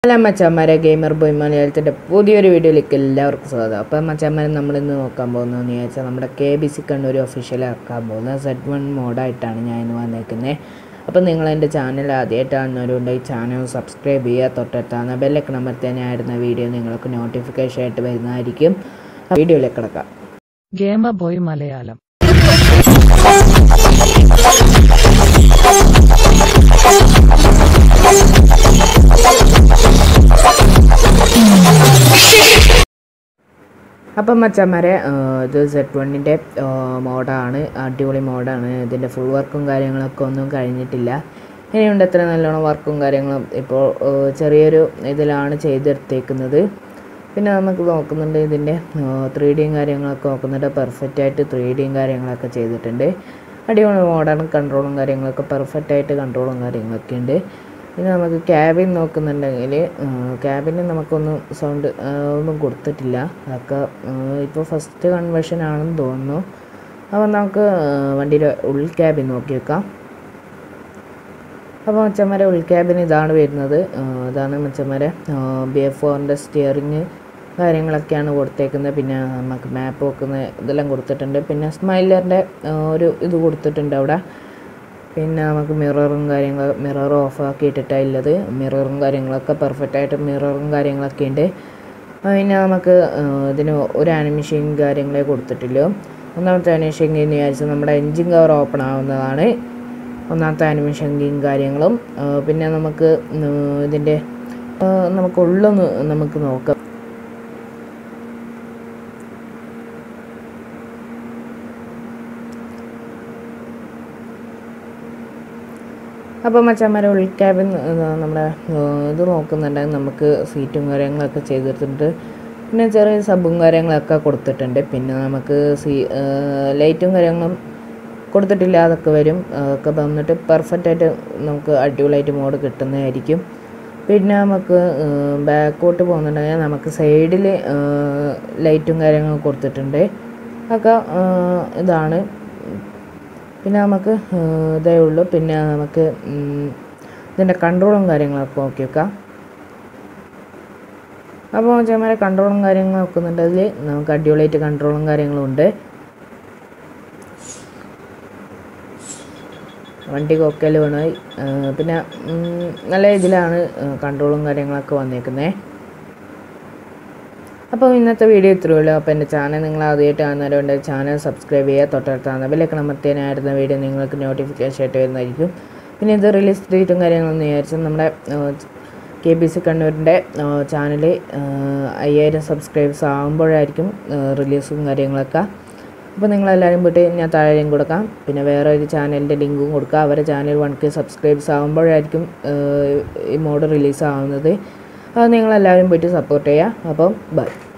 hello മച്ചാന്മാരെ gamer boy മലയാളത്തിൻ്റെ പുതിയൊരു വീഡിയോയിലേക്ക് എല്ലാവർക്കും സ്വാഗതം അപ്പം മച്ചാന്മാരെ നമ്മളിന്ന് നോക്കാൻ പോകുന്നതെന്ന് ചോദിച്ചാൽ നമ്മുടെ K B C Kannur official ആക്കാൻ പോകുന്ന സെഡ് വൺ മോഡായിട്ടാണ് ഞാൻ ഇന്ന് വന്നേക്കുന്നത് അപ്പം നിങ്ങൾ എൻ്റെ ചാനൽ ആദ്യമായിട്ടാണെന്നവരുണ്ട് ഈ ചാനൽ സബ്സ്ക്രൈബ് ചെയ്യുക തൊട്ടടുത്താണ് ബെല്ലൊക്കെ നമ്പർത്തേനായിരുന്ന വീഡിയോ നിങ്ങൾക്ക് നോട്ടിഫിക്കേഷൻ ആയിട്ട് വരുന്നതായിരിക്കും വീഡിയോയിലേക്ക് കിടക്കാം ഗേമർ ബോയ് മലയാളം അപ്പം മച്ചന്മാരെ ഇത് സെറ്റ് വണ്ണിൻ്റെ മോഡാണ് അടിപൊളി മോഡാണ് ഇതിൻ്റെ ഫുൾ വർക്കും കാര്യങ്ങളൊക്കെ ഒന്നും കഴിഞ്ഞിട്ടില്ല ഇനിയുണ്ട് എത്ര നല്ലോണം വർക്കും കാര്യങ്ങളും ഇപ്പോൾ ഏഹ്, ചെറിയൊരു ഇതിലാണ് ചെയ്തെടുത്തേക്കുന്നത് പിന്നെ നമുക്ക് നോക്കുന്നുണ്ട് ഇതിൻ്റെ ത്രീ ഡിയും കാര്യങ്ങളൊക്കെ നോക്കുന്നുണ്ട് പെർഫെക്റ്റ് ആയിട്ട് ത്രീ ഡിയും കാര്യങ്ങളൊക്കെ ചെയ്തിട്ടുണ്ട് അടിപൊളി മോഡാണ് കൺട്രോളും കാര്യങ്ങളൊക്കെ പെർഫെക്റ്റ് ആയിട്ട് കൺട്രോളും കാര്യങ്ങളൊക്കെ ഉണ്ട് പിന്നെ നമുക്ക് ക്യാബിൻ നോക്കുന്നുണ്ടെങ്കിൽ ക്യാബിന് നമുക്കൊന്നും സൗണ്ട് ഒന്നും കൊടുത്തിട്ടില്ല അതൊക്കെ ഇപ്പോൾ ഫസ്റ്റ് കൺവേർഷൻ ആണെന്ന് തോന്നുന്നു അപ്പോൾ നമുക്ക് വണ്ടിയുടെ ഉൾ ക്യാബിൻ നോക്കി വെക്കാം അപ്പോൾ മച്ചന്മാരെ ഉൾ ക്യാബിൻ ഇതാണ് വരുന്നത് ആ, ഇതാണ് മച്ചന്മാരെ ബി എഫ് ഫോറിൻ്റെ സ്റ്റിയറിങ് കാര്യങ്ങളൊക്കെയാണ് കൊടുത്തേക്കുന്നത് പിന്നെ നമുക്ക് മാപ്പ് വെക്കുന്ന ഇതെല്ലാം കൊടുത്തിട്ടുണ്ട് പിന്നെ സ്മൈലറിൻ്റെ ഒരു ഇത് കൊടുത്തിട്ടുണ്ട് അവിടെ പിന്നെ നമുക്ക് മിററും കാര്യങ്ങൾ മിറർ ഓഫ് ആക്കിയിട്ടിട്ടാണ് ഉള്ളത് മിററും കാര്യങ്ങളൊക്കെ പെർഫെക്റ്റ് ആയിട്ട് മിററും കാര്യങ്ങളൊക്കെ ഉണ്ട് പിന്നെ നമുക്ക് ആ, ഇതിന് ഒരു ആനിമേഷൻ കാര്യങ്ങളെ കൊടുത്തിട്ടില്ല ഒന്നാമത്തെ ആനിമേഷൻ എന്ന് വിചാരിച്ചാൽ നമ്മുടെ എൻജിൻ കവർ ഓപ്പൺ ആവുന്നതാണ് ഒന്നാമത്തെ ആനിമേഷൻ കാര്യങ്ങളും ആ, പിന്നെ നമുക്ക് ഉം, ഇതിൻ്റെ ആ, നമുക്ക് ഉള്ളൊന്ന് നമുക്ക് നോക്കാം അപ്പോൾ മച്ചന്മാരെ ഉൾ ക്യാബിൻ നമ്മുടെ ഏഹ്, ഇത് നോക്കുന്നുണ്ടെങ്കിൽ നമുക്ക് സീറ്റും കാര്യങ്ങളൊക്കെ ചെയ്തിട്ടുണ്ട് പിന്നെ ചെറിയ സബും കാര്യങ്ങളൊക്കെ കൊടുത്തിട്ടുണ്ട് പിന്നെ നമുക്ക് സീ ഏഹ്, ലൈറ്റും കാര്യങ്ങളും കൊടുത്തിട്ടില്ല അതൊക്കെ വരും അതൊക്കെ വന്നിട്ട് പെർഫെക്റ്റ് ആയിട്ട് നമുക്ക് അടിപൊളിയായിട്ട് മോഡ് കിട്ടുന്നതായിരിക്കും പിന്നെ നമുക്ക് ബാക്കോട്ട് പോകുന്നുണ്ടെങ്കിൽ നമുക്ക് സൈഡിൽ ലൈറ്റും കാര്യങ്ങളും കൊടുത്തിട്ടുണ്ട് ഒക്കെ ഏഹ്, ഇതാണ് പിന്നെ നമുക്ക് ഏഹ്, ഇതേ ഉള്ളൂ പിന്നെ നമുക്ക് ഉം, ഇതിൻ്റെ കൺട്രോളും കാര്യങ്ങളൊക്കെ നോക്കി വെക്കാം അപ്പോൾ ചെമ്മരെ കൺട്രോളും കാര്യങ്ങളും നോക്കുന്നുണ്ട് അതിൽ നമുക്ക് അടിപൊളിയായിട്ട് കൺട്രോളും കാര്യങ്ങളും ഉണ്ട് വണ്ടി കൊക്കൽ വീണായി പിന്നെ ഉം, നല്ല ഇതിലാണ് കൺട്രോളും കാര്യങ്ങളൊക്കെ വന്നേക്കുന്നത് അപ്പോൾ ഇന്നത്തെ വീഡിയോ ഇത്രയേ ഉള്ളൂ അപ്പോൾ എൻ്റെ ചാനൽ നിങ്ങൾ ആദ്യമായിട്ട് കാണുന്നവരുണ്ട് ചാനൽ സബ്സ്ക്രൈബ് ചെയ്യുക തൊട്ടടുത്താണ് ബെല്ലൊക്കെ അമർത്തിയതിനായിരുന്ന വീഡിയോ നിങ്ങൾക്ക് നോട്ടിഫിക്കേഷൻ ആയിട്ട് വരുന്നതായിരിക്കും പിന്നെ ഇത് റിലീസ് ഡേറ്റും കാര്യങ്ങളൊന്നും വിചാരിച്ചാൽ നമ്മുടെ കെ ബി സി കണ്ണൂരിൻ്റെ ചാനൽ അയ്യായിരം സബ്സ്ക്രൈബേഴ്സ് ആകുമ്പോഴായിരിക്കും റിലീസും കാര്യങ്ങളൊക്കെ അപ്പോൾ നിങ്ങളെല്ലാവരും പോയിട്ട് ഞാൻ താഴെ ലിങ്ക് കൊടുക്കാം പിന്നെ വേറെ ഒരു ചാനലിൻ്റെ ലിങ്കും കൊടുക്കാം അവരുടെ ചാനൽ വൺ കെ സബ്സ്ക്രൈബേഴ്സ് ആകുമ്പോഴായിരിക്കും ഏഹ്, ഈ മോഡ് റിലീസ് ആവുന്നത് അത് നിങ്ങളെല്ലാവരും പോയിട്ട് സപ്പോർട്ട് ചെയ്യുക അപ്പം ബൈ